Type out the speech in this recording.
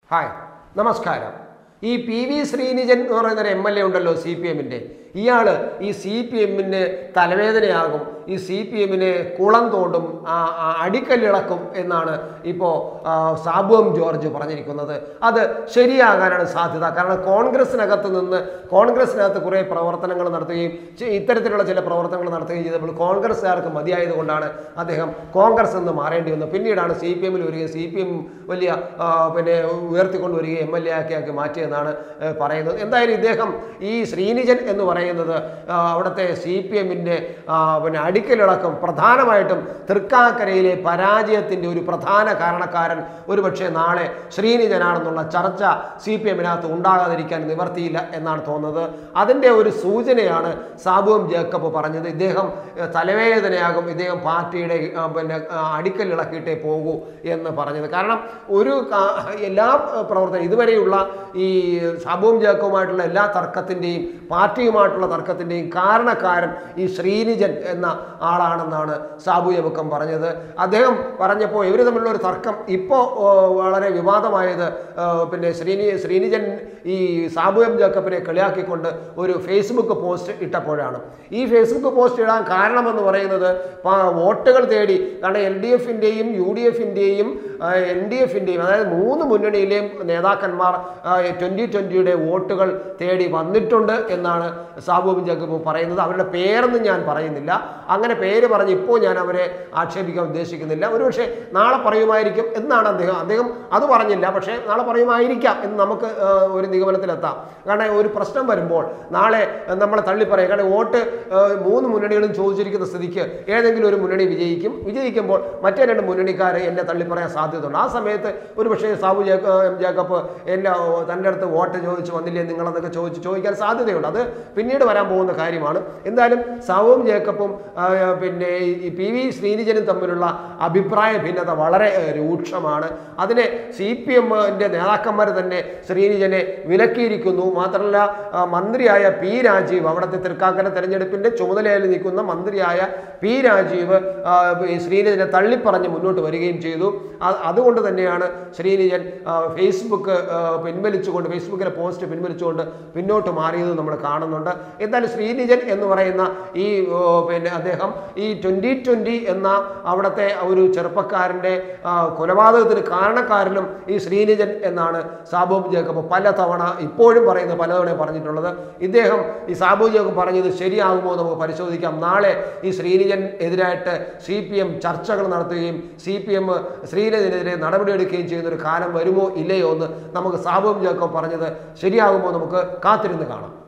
hi നമസ്കാരം ഈ P V Sreenijan എന്ന് പറയുന്ന ഒരു എം എൽ എ ഉണ്ടല്ലോ സി പി എമ്മിൻ്റെ ഇയാൾ ഈ സി പി എമ്മിന് തലവേദനയാകും ഈ സി പി എമ്മിന് കുളം തോണ്ടും ആ, ആ, അടിക്കല്ലിളക്കും എന്നാണ് ഇപ്പോൾ സാബു എം ജോർജ് പറഞ്ഞിരിക്കുന്നത് അത് ശരിയാകാനാണ് സാധ്യത കാരണം കോൺഗ്രസിനകത്ത് നിന്ന് കോൺഗ്രസിനകത്ത് കുറേ പ്രവർത്തനങ്ങൾ നടത്തുകയും ചെ- ഇത്തരത്തിലുള്ള ചില പ്രവർത്തനങ്ങൾ നടത്തുകയും ചെയ്തപ്പോൾ കോൺഗ്രസ്സുകാർക്ക് മതിയായതുകൊണ്ടാണ് അദ്ദേഹം കോൺഗ്രസ് നിന്ന് മാറേണ്ടി വന്നത് പിന്നീടാണ് സി പി എമ്മിൽ വരികയും സി പി എം വലിയ ആ, പിന്നെ ഉയർത്തിക്കൊണ്ട് വരികയും എം എൽ എ ആക്കി ആക്കി മാറ്റിയെന്നാണ് ഏ, പറയുന്നത് എന്തായാലും ഇദ്ദേഹം ഈ ശ്രീനിജൻ എന്ന് പറയുന്നത് ആ, അവിടുത്തെ സി പി എമ്മിൻ്റെ പിന്നെ അടിക്കലിളക്കം പ്രധാനമായിട്ടും തൃക്കാക്കരയിലെ പരാജയത്തിൻ്റെ ഒരു പ്രധാന കാരണക്കാരൻ ഒരുപക്ഷെ നാളെ ശ്രീനിജനാണെന്നുള്ള ചർച്ച സി പി എമ്മിനകത്ത് ഉണ്ടാകാതിരിക്കാൻ നിവർത്തിയില്ല എന്നാണ് തോന്നുന്നത് അതിൻ്റെ ഒരു സൂചനയാണ് സാബുവും ജേക്കബ് പറഞ്ഞത് ഇദ്ദേഹം ഏഹ്, തലവേദനയാകും ഇദ്ദേഹം പാർട്ടിയുടെ ആ, പിന്നെ ആ, അടിക്കലിളക്കിയിട്ടേ പോകൂ എന്ന് പറഞ്ഞത് കാരണം ഒരു കാ- എല്ലാ പ്രവർത്തനം ഇതുവരെയുള്ള ഈ സാബുവും ജേക്കബുമായിട്ടുള്ള എല്ലാ തർക്കത്തിൻ്റെയും പാർട്ടിയുമായിട്ടുള്ള തർക്കത്തിൻ്റെയും കാരണക്കാരൻ ഈ ശ്രീനിജൻ എന്ന ആളാണെന്നാണ് സാബു ജമുക്കം പറഞ്ഞത് അദ്ദേഹം പറഞ്ഞപ്പോൾ ഇവർ തമ്മിലുള്ള ഒരു തർക്കം ഇപ്പോൾ വളരെ വിവാദമായത് ആ, പിന്നെ ശ്രീനി ശ്രീനിജൻ ഈ സാബു എം ജേക്കബിനെ കളിയാക്കിക്കൊണ്ട് ഒരു ഫേസ്ബുക്ക് പോസ്റ്റ് ഇട്ടപ്പോഴാണ് ഈ ഫേസ്ബുക്ക് പോസ്റ്റ് ഇടാൻ കാരണമെന്ന് പറയുന്നത് പ- വോട്ടുകൾ തേടി കാരണം എൽ ഡി എഫിൻ്റെയും യു ഡി എഫിൻ്റെയും എൻ ഡി എഫിൻ്റെയും അതായത് മൂന്ന് മുന്നണിയിലെയും നേതാക്കന്മാർ ട്വൻ്റി ട്വൻ്റിയുടെ വോട്ടുകൾ തേടി വന്നിട്ടുണ്ട് എന്നാണ് സാബു എം ജേക്കബ് പറയുന്നത് അവരുടെ പേരൊന്നും ഞാൻ പറയുന്നില്ല അങ്ങനെ പേര് പറഞ്ഞ് ഇപ്പോൾ ഞാൻ അവരെ ആക്ഷേപിക്കാൻ ഉദ്ദേശിക്കുന്നില്ല ഒരുപക്ഷെ നാളെ പറയുമായിരിക്കും എന്നാണ് അദ്ദേഹം അദ്ദേഹം അത് പറഞ്ഞില്ല പക്ഷേ നാളെ പറയുമായിരിക്കാം എന്ന് നമുക്ക് ആ, ഒരു നിഗമനത്തിലെത്താം കാരണം ഒരു പ്രശ്നം വരുമ്പോൾ നാളെ നമ്മളെ തള്ളിപ്പറയും കാരണം വോട്ട് ആ, മൂന്ന് മുന്നണികളും ചോദിച്ചിരിക്കുന്ന സ്ഥിതിക്ക് ഏതെങ്കിലും ഒരു മുന്നണി വിജയിക്കും വിജയിക്കുമ്പോൾ മറ്റേ രണ്ട് മുന്നണിക്കാർ എന്നെ തള്ളിപ്പറയാൻ സാധ്യതയുണ്ട് ആ സമയത്ത് ഒരു പക്ഷേ സാബു ജേക്ക എം ജേക്കബ് എന്നെ ഓ, തൻ്റെ അടുത്ത് വോട്ട് ചോദിച്ച് വന്നില്ലേ നിങ്ങളെന്നൊക്കെ ചോദിച്ച് ചോദിക്കാൻ സാധ്യതയുണ്ട് അത് പിന്നീട് വരാൻ പോകുന്ന കാര്യമാണ് എന്തായാലും സാവുവും ജേക്കബും ആ, പിന്നെ ഈ പി വി ശ്രീനിജനും തമ്മിലുള്ള അഭിപ്രായ ഭിന്നത വളരെ ഏഹ്, രൂക്ഷമാണ് അതിനെ സി പി എമ്മിൻ്റെ നേതാക്കന്മാർ തന്നെ ശ്രീനിജനെ വിലക്കിയിരിക്കുന്നു മാത്രമല്ല ആ, മന്ത്രിയായ പി രാജീവ് അവിടുത്തെ തൃക്കാക്കര തെരഞ്ഞെടുപ്പിൻ്റെ ചുമതലയിൽ നിൽക്കുന്ന മന്ത്രിയായ പി രാജീവ് ആ, ഈ ശ്രീനിജനെ തള്ളിപ്പറഞ്ഞ് മുന്നോട്ട് വരികയും ചെയ്തു അ- അതുകൊണ്ട് തന്നെയാണ് ശ്രീനിജൻ ആ, ഫേസ്ബുക്ക് ആ, പിൻവലിച്ചുകൊണ്ട് ഫേസ്ബുക്കിലെ പോസ്റ്റ് പിൻവലിച്ചുകൊണ്ട് പിന്നോട്ട് മാറിയത് നമ്മൾ കാണുന്നുണ്ട് എന്തായാലും ശ്രീനിജൻ എന്ന് പറയുന്ന ഈ ഓ, പിന്നെ അദ്ദേഹം ഈ ട്വൻ്റി ട്വൻ്റി എന്ന അവിടുത്തെ ഒരു ചെറുപ്പക്കാരൻ്റെ ആ, കൊലപാതകത്തിന് കാരണക്കാരനും ഈ ശ്രീനിജൻ എന്നാണ് സാബു ജേക്കബ് പലതവണ ഇപ്പോഴും പറയുന്നത് പലതവണ പറഞ്ഞിട്ടുള്ളത് ഇദ്ദേഹം ഈ സാബു ജേക്കബ് പറഞ്ഞത് ശരിയാകുമോ എന്ന് നമുക്ക് പരിശോധിക്കാം നാളെ ഈ ശ്രീനിജൻ എതിരായിട്ട് സി പി എം ചർച്ചകൾ നടത്തുകയും സി പി എം ശ്രീനിജനെതിരെ നടപടിയെടുക്കുകയും ചെയ്യുന്ന ഒരു കാലം വരുമോ ഇല്ലയോ എന്ന് നമുക്ക് സാബു ജേക്കബ് പറഞ്ഞത് ശരിയാകുമോ നമുക്ക് കാത്തിരുന്ന് കാണാം